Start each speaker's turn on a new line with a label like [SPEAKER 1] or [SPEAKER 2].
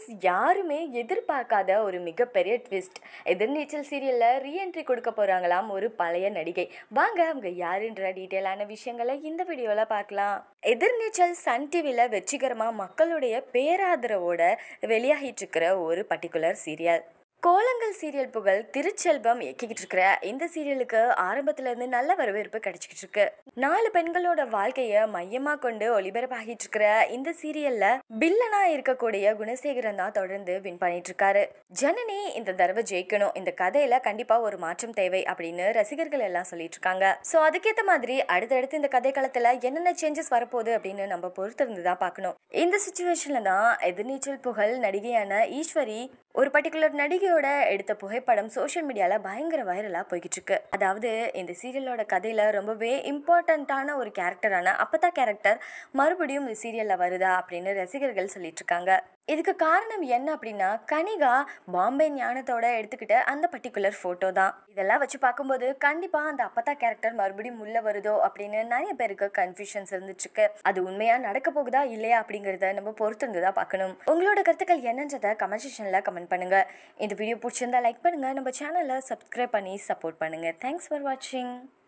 [SPEAKER 1] யாருமே எதிர்பார்க்காத ஒரு மிகப்பெரிய ட்விஸ்ட் எதிர்நீச்சல் சீரியலில் ரீஎன்ட்ரி கொடுக்க போகிறாங்களாம் ஒரு பழைய நடிகை வாங்க அவங்க யாருன்ற டீட்டெயிலான விஷயங்களை இந்த வீடியோவில் பார்க்கலாம் எதிர்நீச்சல் சன் டிவியில் வெற்றிகரமாக மக்களுடைய பேராதரவோட வெளியாகிட்டு இருக்கிற ஒரு பர்டிகுலர் சீரியல் கோலங்கள் சீரியல் புகழ் திருச்செல்வம் இயக்கிக்கிட்டு இருக்கிற இந்த சீரியலுக்கு ஆரம்பத்துல இருந்து நல்ல வரவேற்பு கிடைச்சிக்கிட்டு இருக்கு நாலு பெண்களோட வாழ்க்கைய மையமா கொண்டு ஒளிபரப்பாகிட்டு இருக்கிற இந்த சீரியல்ல பில்லனா இருக்கக்கூடிய குணசேகரன் தான் தொடர்ந்து வின் பண்ணிட்டு இருக்காரு ஜனனி இந்த தடவை ஜெயிக்கணும் இந்த கதையில கண்டிப்பா ஒரு மாற்றம் தேவை அப்படின்னு ரசிகர்கள் எல்லாம் சொல்லிட்டு இருக்காங்க சோ அதுக்கேத்த மாதிரி அடுத்தடுத்து இந்த கதை களத்துல என்னென்ன சேஞ்சஸ் வரப்போகுது அப்படின்னு நம்ம பொறுத்திருந்து தான் பார்க்கணும் இந்த சுச்சுவேஷன்ல தான் எதிர்நீச்சல் புகழ் நடிகையான ஈஸ்வரி ஒரு பர்டிகுலர் நடிகையோட எடுத்த புகைப்படம் சோஷியல் மீடியால பயங்கர வைரலா போய்கிட்டு இருக்கு அதாவது இந்த சீரியலோட கதையில ரொம்பவே இம்பார்ட்டண்ட்டான ஒரு கேரக்டரான அப்பத்தா கேரக்டர் மறுபடியும் இந்த சீரியல்ல வருதா அப்படின்னு ரசிகர்கள் சொல்லிட்டு இருக்காங்க இதுக்கு காரணம் என்ன அப்படின்னா கனிகா பாம்பே ஞானத்தோட எடுத்துக்கிட்ட அந்த பர்டிகுலர் ஃபோட்டோ தான் இதெல்லாம் வச்சு பார்க்கும்போது கண்டிப்பா அந்த அப்பத்தா கேரக்டர் மறுபடியும் உள்ள வருதோ அப்படின்னு நிறைய பேருக்கு கன்ஃபியூஷன்ஸ் இருந்துட்டு இருக்கு அது உண்மையா நடக்க போகுதா இல்லையா அப்படிங்கறத நம்ம பொறுத்திருந்து தான் பார்க்கணும் உங்களோட கருத்துக்கள் என்னன்றதை கமெண்ட் செக்ஷன்ல கமெண்ட் பண்ணுங்க இந்த வீடியோ பிடிச்சிருந்தா லைக் பண்ணுங்க நம்ம சேனலை சப்ஸ்கிரைப் பண்ணி சப்போர்ட் பண்ணுங்க தேங்க்ஸ் ஃபார் வாட்சிங்